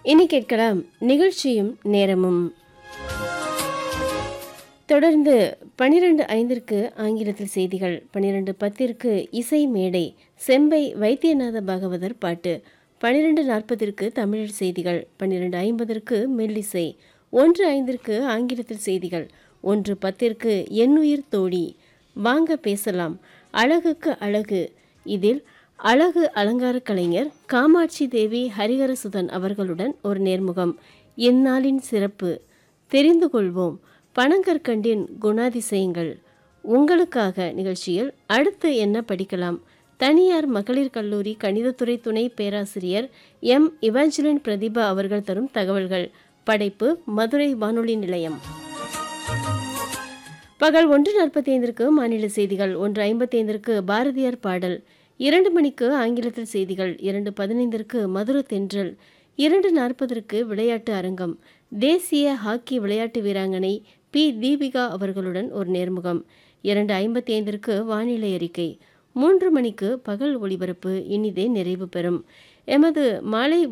இனி கேட்கலாம் நிகழ்ச்சியும் நேரமும் தொடர்ந்து பனிரெண்டு ஐந்திற்கு ஆங்கிலத்தில் செய்திகள் பனிரெண்டு பத்திற்கு இசை மேடை செம்பை வைத்தியநாத பாகவதர் பாட்டு பனிரெண்டு நாற்பதிற்கு தமிழ் செய்திகள் பன்னிரெண்டு ஐம்பதற்கு மெல்லிசை ஒன்று ஐந்திற்கு ஆங்கிலத்தில் செய்திகள் ஒன்று பத்திற்கு எண்ணுயிர் தோழி வாங்க பேசலாம் அழகுக்கு அழகு இதில் அழகு அலங்கார கலைஞர் காமாட்சி தேவி ஹரிஹரசுதன் அவர்களுடன் ஒரு நேர்முகம் இந்நாளின் சிறப்பு தெரிந்து கொள்வோம் பனங்கற்கண்டின் குணாதிசயங்கள் உங்களுக்காக நிகழ்ச்சியில் அடுத்து என்ன படிக்கலாம் தனியார் மகளிர் கல்லூரி கணிதத்துறை துணை பேராசிரியர் எம் இவாஞ்சலின் பிரதிபா அவர்கள் தரும் தகவல்கள் படைப்பு மதுரை வானொலி நிலையம் பகல் ஒன்று நாற்பத்தி ஐந்திற்கு மாநில செய்திகள் ஒன்று ஐம்பத்தி ஐந்திற்கு பாரதியார் பாடல் இரண்டு மணிக்கு ஆங்கிலத்தில் செய்திகள் இரண்டு பதினைந்திற்கு மதுர தென்றல் இரண்டு நாற்பதற்கு விளையாட்டு அரங்கம் தேசிய ஹாக்கி விளையாட்டு வீராங்கனை பி தீபிகா அவர்களுடன் ஒரு நேர்முகம் இரண்டு ஐம்பத்தி ஐந்திற்கு வானிலை அறிக்கை மூன்று மணிக்கு பகல் ஒளிபரப்பு இனிதே நிறைவு பெறும் எமது மாலை